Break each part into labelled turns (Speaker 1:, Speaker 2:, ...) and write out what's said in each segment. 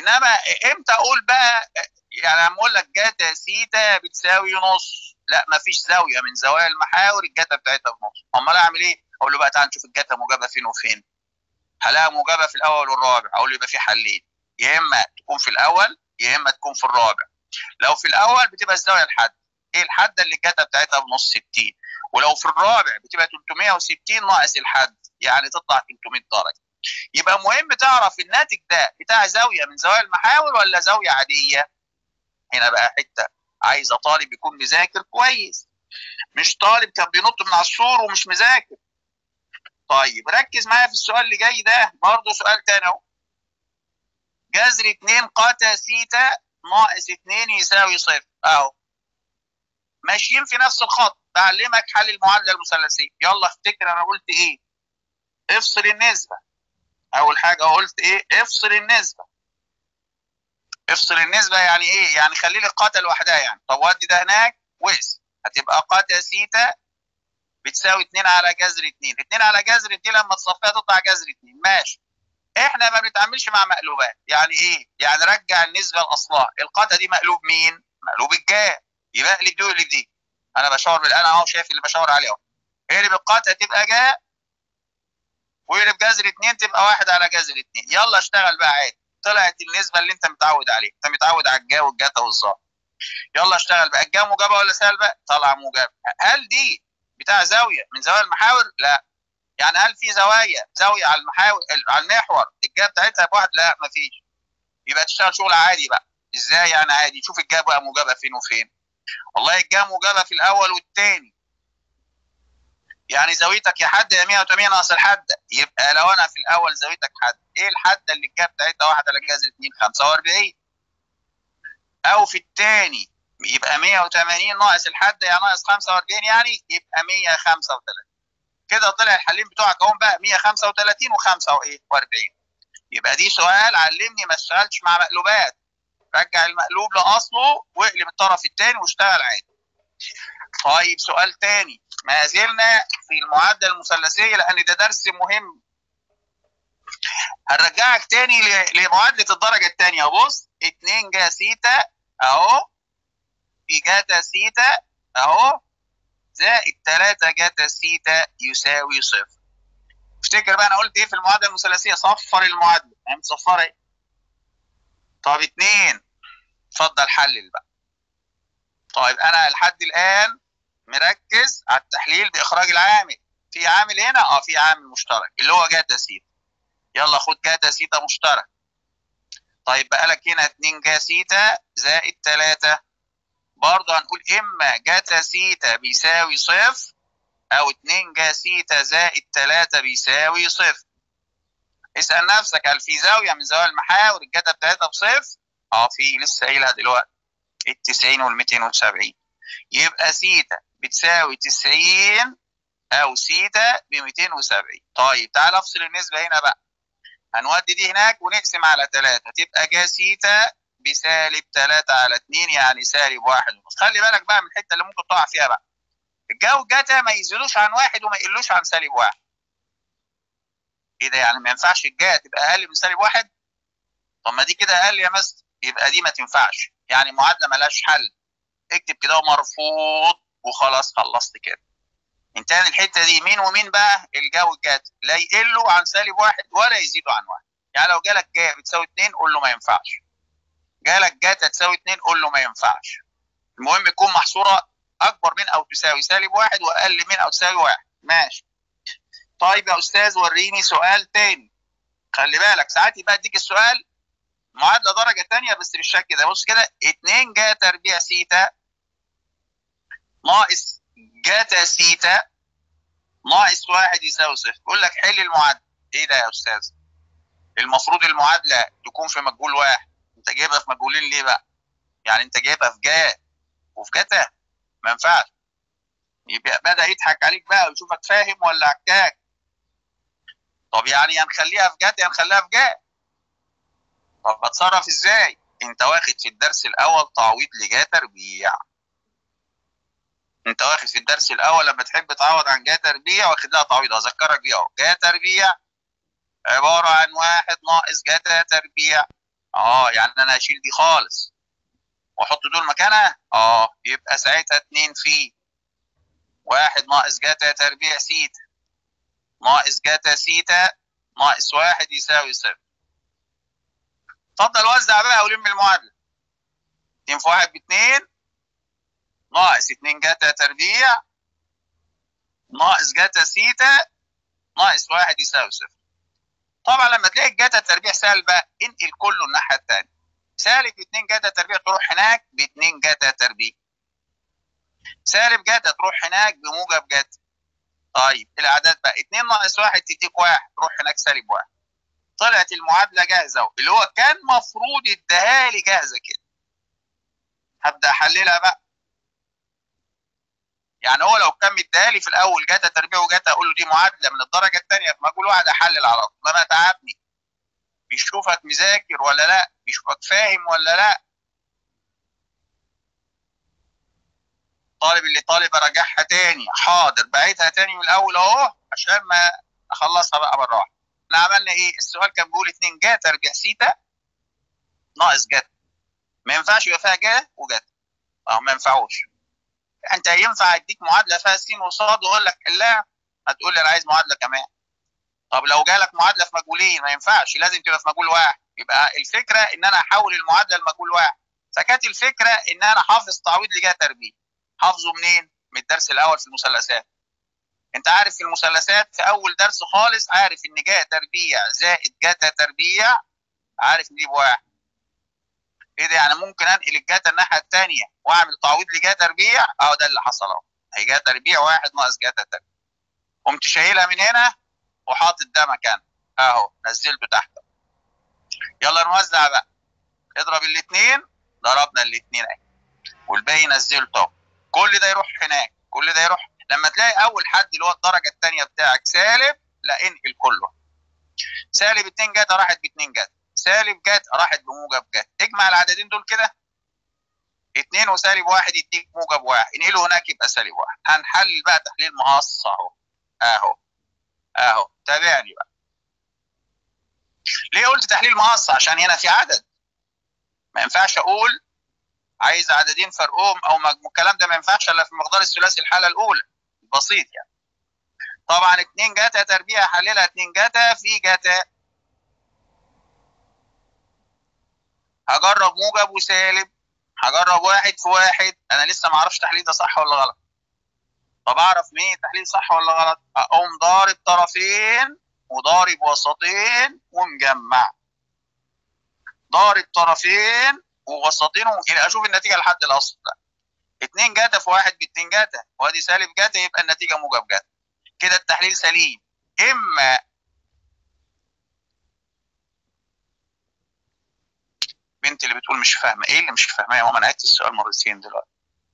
Speaker 1: انما امتى اقول بقى يعني لما اقول لك جاتا سيتا بتساوي نص لا مفيش زاويه من زوايا المحاور الجاتا بتاعتها بنص امال اعمل ايه اقول له بقى تعال نشوف الجاتا موجبه فين وفين هلاقيها موجبه في الاول والرابع اقول له يبقى في حلين يا اما تكون في الاول يا اما تكون في الرابع لو في الاول بتبقى الزاويه الحد ايه الحد اللي الجاتا بتاعتها بنص 60 ولو في الرابع بتبقى 360 ناقص الحد يعني تطلع 300 درجه يبقى مهم تعرف الناتج ده بتاع زاويه من زوايا المحاور ولا زاويه عاديه هنا بقى حته عايزه طالب يكون مذاكر كويس مش طالب كان بينط من على السور ومش مذاكر طيب ركز معايا في السؤال اللي جاي ده برضه سؤال تاني اهو جذر 2 قاتا سيتا ناقص 2 يساوي صفر اهو ماشيين في نفس الخط بعلمك حل المعادله المثلثيه يلا افتكر انا قلت ايه افصل النسبه اول حاجه قلت ايه افصل النسبه افصل النسبه يعني ايه يعني خلي لي القاتا لوحدها يعني طب ودي ده هناك واقسم هتبقى قاتا سيتا بتساوي 2 على جذر 2 2 على جذر 2 لما تصفيها تطلع جذر 2 ماشي احنا ما بنتعاملش مع مقلوبات يعني ايه يعني رجع النسبه لاصلها القاتا دي مقلوب مين مقلوب الجاء يبقى اقلب دي واقلب دي انا بشاور بالقلم اهو شايف اللي بشاور عليه اهو اقلب القاتا تبقى جاء واقلب جذر 2 تبقى 1 على جذر 2 يلا اشتغل بقى عادي طلعت النسبه اللي انت متعود عليها انت متعود على الجا والجتا والظا يلا اشتغل بقى الجا موجبه ولا سالبه طالعه موجبه هل دي بتاع زاويه من زوايا المحاور لا يعني هل في زوايا زاويه على المحاور على المحور الجا بتاعتها بواحد لا مفيش يبقى تشتغل شغل عادي بقى ازاي يعني عادي شوف الجا بقى موجبه فين وفين والله الجا موجبه في الاول والثاني يعني زاويتك يا حد يا 180 ناقص الحد يبقى لو انا في الاول زاويتك حد ايه الحد اللي الجا بتاعتها 1 على جذر 2 45 او في الثاني يبقى 180 ناقص الحد يعني ناقص 45 يعني يبقى 135 كده طلع الحلين بتوعك اهم بقى 135 و5 وايه و40 يبقى دي سؤال علمني ما اشتغلتش مع مقلوبات رجع المقلوب لاصله واقلب الطرف الثاني واشتغل عادي طيب سؤال تاني ما زلنا في المعادله المثلثيه لان ده درس مهم هنرجعك تاني لمعادله الدرجه الثانيه بص 2 جا سيتا اهو في جاتا سيتا اهو زائد 3 جاتا سيتا يساوي صفر افتكر بقى انا قلت ايه في المعادله المثلثيه صفر المعادله يعني مصفره ايه طب اتنين اتفضل حلل بقى طيب انا لحد الان مركز على التحليل باخراج العامل في عامل هنا اه في عامل مشترك اللي هو جاتا سيتا يلا خد جاتا سيتا مشترك طيب بقى لك هنا 2 جا سيتا زائد 3 برضه هنقول اما جاتا سيتا بيساوي صفر او 2 جا سيتا زائد 3 بيساوي صفر اسال نفسك هل في زاويه من زوايا المحاور الجاتا بتاعتها بصفر؟ اه في لسه قايلها دلوقتي ال 90 وال 270 يبقى سيتا بتساوي 90 او سيتا ب 270 طيب تعال افصل النسبه هنا بقى هنودي دي هناك ونقسم على 3 تبقى جا سيتا بسالب 3 على 2 يعني سالب 1 ونص خلي بالك بقى من الحته اللي ممكن تقع فيها بقى الجو جاتا ما يزيدوش عن واحد وما يقلوش عن سالب واحد ايه ده يعني ما ينفعش الجا تبقى اقل من سالب واحد طب ما دي كده اقل يا مستر يبقى دي ما تنفعش يعني معادله ملهاش حل اكتب كده مرفوض وخلاص خلصت كده انتهى الحته دي مين ومين بقى الجا والجات لا يقلوا عن سالب واحد ولا يزيدوا عن واحد يعني لو جالك جا بتساوي 2 قول له ما ينفعش جالك جاتا تساوي 2 قول له ما ينفعش المهم يكون محصوره اكبر من او تساوي سالب واحد واقل من او تساوي واحد ماشي طيب يا استاذ وريني سؤال تاني خلي بالك ساعات يبقى اديك السؤال معادله درجه ثانيه بس بالشكل ده بص كده 2 جا تربيع سيتا ناقص جاتا سيتا ناقص واحد يساوي صفر يقول لك حل المعادله ايه ده يا استاذ المفروض المعادله تكون في مجهول واحد انت جايبها في مجهولين ليه بقى يعني انت جايبها في جا وفي جاتا ما ينفعش يبقى بدا يضحك عليك بقى ويشوفك فاهم ولا عكاك طب يعني هنخليها في جاتا هنخليها في جا طب اتصرف ازاي انت واخد في الدرس الاول تعويض لجا تربيع انت واخد في الدرس الاول لما تحب تعوض عن جا تربيع واخد لها تعويض اذكرك بيها اهو جا تربيع عباره عن واحد ناقص جاتا تربيع اه يعني انا هشيل دي خالص واحط دول مكانها اه يبقى ساعتها 2 في واحد ناقص جاتا تربيع سيتا ناقص جاتا سيتا ناقص واحد يساوي صفر اتفضل وزع بقى ولم المعادله 2 في 1 ب 2 ناقص 2 جاتا تربيع ناقص جاتا سيتا ناقص واحد يساوي صفر طبعا لما تلاقي الجاتا تربيع سالبه انقل كله الناحيه الثانيه سالب 2 جاتا تربيع تروح هناك ب 2 جاتا تربيع سالب جاتا تروح هناك بموجب جاتا طيب الاعداد بقى 2 ناقص 1 تديك 1 تروح هناك سالب 1 طلعت المعادله جاهزه اللي هو كان مفروض اداها لي جاهزه كده هبدا احللها بقى يعني هو لو كان مديها لي في الاول جاتا تربيع وجاتا اقول له دي معادله من الدرجه الثانيه ما اقول واحد احلل على طول ما تعبني بيشوفك مذاكر ولا لا بيشوفك فاهم ولا لا طالب اللي طالب اراجعها تاني حاضر بعيدها تاني من الاول اهو عشان ما اخلصها بقى مره واحده احنا عملنا ايه السؤال كان بيقول 2 جا تربيع سيتا ناقص جت ما ينفعش يبقى فيها جا وجت اه ما ينفعوش انت ينفع اديك معادله فيها س وصاد واقول لك حلها هتقول لي انا عايز معادله كمان طب لو جالك معادله في مجهولين ما ينفعش لازم تبقى في مجهول واحد يبقى الفكره ان انا احول المعادله لمجهول واحد فكانت الفكره ان انا حافظ تعويض لجهه تربيع حافظه منين؟ من الدرس الاول في المثلثات انت عارف في المثلثات في اول درس خالص عارف ان جهه تربيع زائد جتا تربيع عارف ان دي بواحد ايه ده يعني ممكن انقل الجاتا الناحيه الثانيه واعمل تعويض لجاتا تربيع اهو ده اللي حصل اهو هي جاتا تربيع واحد ناقص جاتا تربيع قمت شايلها من هنا وحاطط ده مكان اهو نزلته تحت يلا نوزع بقى اضرب الاثنين ضربنا الاثنين اهي والباقي نزلته كل ده يروح هناك كل ده يروح لما تلاقي اول حد اللي هو الدرجه الثانيه بتاعك سالب لا انقل كله سالب 2 جت راحت ب 2 جت سالب جت راحت بموجب جت اجمع العددين دول كده 2 وسالب 1 يديك موجب 1 انقله هناك يبقى سالب 1 هنحلل بقى تحليل مقص اهو اهو اهو تابعني بقى ليه قلت تحليل مقص عشان هنا في عدد ما ينفعش اقول عايز عددين فرقهم او الكلام ده ما ينفعش الا في مقدار الثلاثي الحاله الاولى بسيط يعني طبعا 2 جاتا تربيع حللها 2 جاتا في جاتا هجرب موجب وسالب هجرب واحد في واحد انا لسه ما اعرفش تحليل ده صح ولا غلط طب اعرف مين التحليل صح ولا غلط اقوم ضارب طرفين وضارب وسطين ومجمع ضارب طرفين ووسطين الى اشوف النتيجه لحد الاصل ده 2 جاتا في واحد ب 2 جاتا وادي سالب جاتا يبقى النتيجه موجب جاتا كده التحليل سليم اما بنت اللي بتقول مش فاهمه ايه اللي مش فاهمه يا ماما انا عدت السؤال مرتين دلوقتي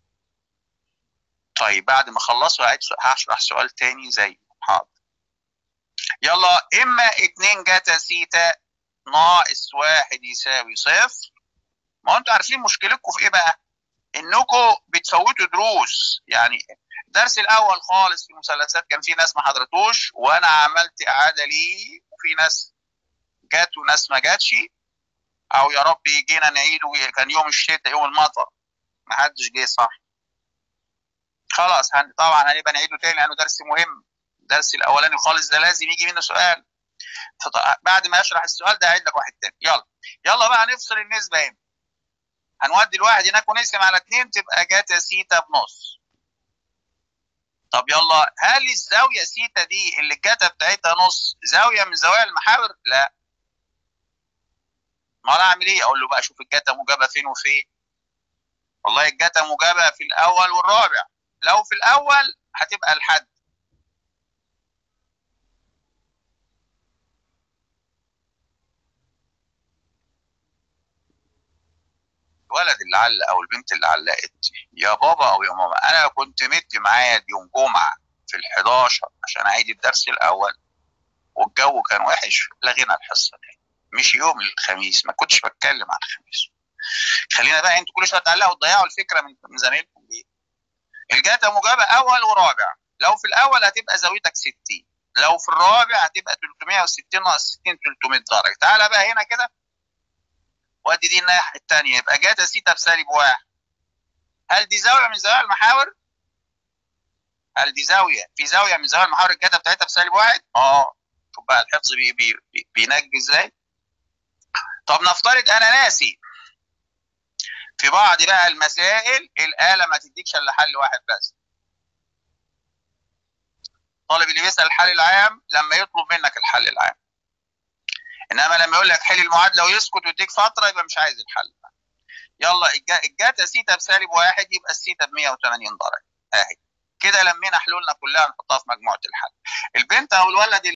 Speaker 1: طيب بعد ما اخلصه هشرح سؤال تاني زي حاضر يلا اما 2 جاتا سيتا ناقص واحد يساوي صفر ما انتوا عارفين مشكلتكم في ايه بقى؟ انكم بتفوتوا دروس يعني الدرس الاول خالص في المثلثات كان في ناس ما حضرتوش وانا عملت اعاده ليه وفي ناس جت وناس ما جاتش او يا رب يجينا نعيده كان يوم الشتاء يوم المطر ما حدش جه صح خلاص هن... طبعا هنبقى نعيده تاني لانه درس مهم الدرس الاولاني خالص ده لازم يجي منه سؤال فط... بعد ما اشرح السؤال ده هعيد لك واحد تاني يلا يلا بقى نفصل النسبه هنا هنودي الواحد هناك ونقسم على اتنين تبقى جاتا سيتا بنص طب يلا هل الزاويه سيتا دي اللي الجاتا بتاعتها نص زاويه من زوايا المحاور؟ لا ما انا اعمل ايه؟ اقول له بقى شوف الجاتا موجبه فين وفين والله الجاتا موجبه في الاول والرابع لو في الاول هتبقى الحد الولد اللي علق او البنت اللي علقت يا بابا او يا ماما انا كنت مدي معايا يوم جمعه في ال11 عشان اعيد الدرس الاول والجو كان وحش لغينا الحصه دي مش يوم الخميس ما كنتش بتكلم عن الخميس خلينا بقى انتوا كل شويه تعلقوا تضيعوا الفكره من زمايلكم ليه الجاتا موجبه اول ورابع لو في الاول هتبقى زاويتك 60 لو في الرابع هتبقى 360 ناقص 60 300 درجه تعالى بقى هنا كده وادي دي الناحيه الثانيه يبقى جاتا سيتا بسالب واحد هل دي زاويه من زوايا المحاور؟ هل دي زاويه في زاويه من زوايا المحاور الجاتا بتاعتها بسالب واحد؟ اه شوف بقى الحفظ بي بي بي بينجي ازاي؟ طب نفترض انا ناسي في بعض بقى المسائل الآلة ما تديكش الا حل واحد بس الطالب اللي بيسأل الحل العام لما يطلب منك الحل العام انما لما يقول لك حل المعادله ويسكت ويديك فتره يبقى مش عايز الحل يلا الجاتا سيتا بسالب واحد يبقى السيتا ب 180 درجه اهي كده لمينا حلولنا كلها نحطها في مجموعه الحل البنت او الولد